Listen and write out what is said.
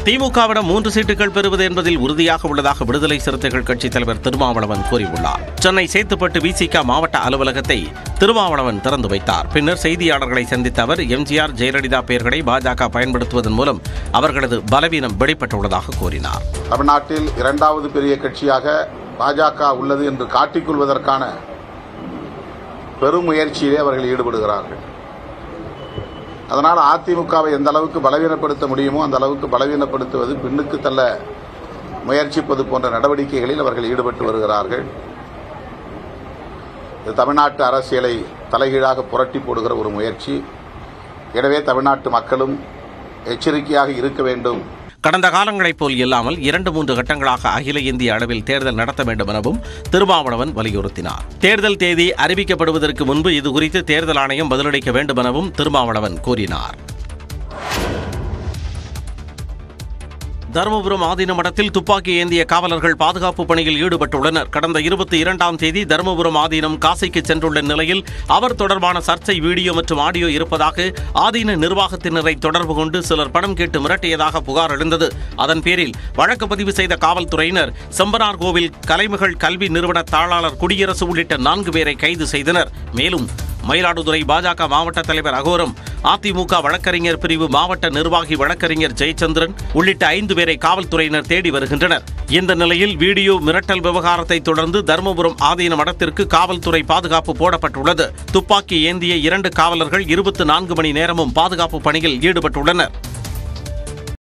திமுகவிடம் மூன்று சீட்டுகள் பெறுவது என்பதில் உறுதியாக உள்ளதாக விடுதலை சிறுத்தைகள் கட்சித் தலைவர் திருமாவளவன் கூறியுள்ளார் சென்னை சேத்துப்பட்டு விசிக மாவட்ட அலுவலகத்தை திருமாவளவன் திறந்து வைத்தார் பின்னர் செய்தியாளர்களை சந்தித்த அவர் எம்ஜிஆர் ஜெயலலிதா பெயர்களை பாஜக பயன்படுத்துவதன் மூலம் அவர்களது பலவீனம் வெளிப்பட்டுள்ளதாக கூறினார் தமிழ்நாட்டில் இரண்டாவது பெரிய கட்சியாக பாஜக உள்ளது என்று காட்டிக்கொள்வதற்கான பெரும் முயற்சியிலே அவர்கள் ஈடுபடுகிறார்கள் அதனால் அதிமுகவை எந்த அளவுக்கு பலவீனப்படுத்த முடியுமோ அந்த அளவுக்கு பலவீனப்படுத்துவது பின்னுக்கு தள்ள முயற்சிப்பது போன்ற நடவடிக்கைகளில் அவர்கள் ஈடுபட்டு வருகிறார்கள் இது தமிழ்நாட்டு அரசியலை தலைகீழாக புரட்டி போடுகிற ஒரு முயற்சி எனவே தமிழ்நாட்டு மக்களும் எச்சரிக்கையாக இருக்க வேண்டும் கடந்த காலங்களைப் போல் இல்லாமல் இரண்டு மூன்று கட்டங்களாக அகில இந்திய அளவில் தேர்தல் நடத்த வேண்டும் எனவும் திருமாவளவன் வலியுறுத்தினார் தேர்தல் தேதி அறிவிக்கப்படுவதற்கு முன்பு இதுகுறித்து தேர்தல் ஆணையம் பதிலளிக்க வேண்டும் எனவும் திருமாவளவன் கூறினார் தருமபுரம் ஆதீன மடத்தில் துப்பாக்கி ஏந்திய காவலர்கள் பாதுகாப்பு பணியில் ஈடுபட்டுள்ளனர் கடந்த இருபத்தி இரண்டாம் தேதி தருமபுரம் ஆதீனம் காசிக்கு சென்றுள்ள நிலையில் அவர் தொடர்பான சர்ச்சை வீடியோ மற்றும் ஆடியோ இருப்பதாக ஆதீன நிர்வாகத்தினரை தொடர்பு கொண்டு சிலர் பணம் கேட்டு மிரட்டியதாக புகார் எழுந்தது அதன் பேரில் வழக்கு பதிவு செய்த காவல்துறையினர் செம்பனார் கோவில் கலைமகள் கல்வி நிறுவன தாளாளர் குடியரசு உள்ளிட்ட நான்கு பேரை கைது செய்தனர் மேலும் மயிலாடுதுறை பாஜக மாவட்ட தலைவர் அகோரம் அதிமுக வழக்கறிஞர் பிரிவு மாவட்ட நிர்வாகி வழக்கறிஞர் ஜெயச்சந்திரன் உள்ளிட்ட ஐந்து பேரை காவல்துறையினர் தேடி வருகின்றனர் இந்த நிலையில் வீடியோ மிரட்டல் விவகாரத்தை தொடர்ந்து தருமபுரம் ஆதீன மடத்திற்கு காவல்துறை பாதுகாப்பு போடப்பட்டுள்ளது துப்பாக்கி ஏந்திய இரண்டு காவலர்கள் இருபத்தி நான்கு மணி நேரமும் பாதுகாப்பு பணியில் ஈடுபட்டுள்ளனர்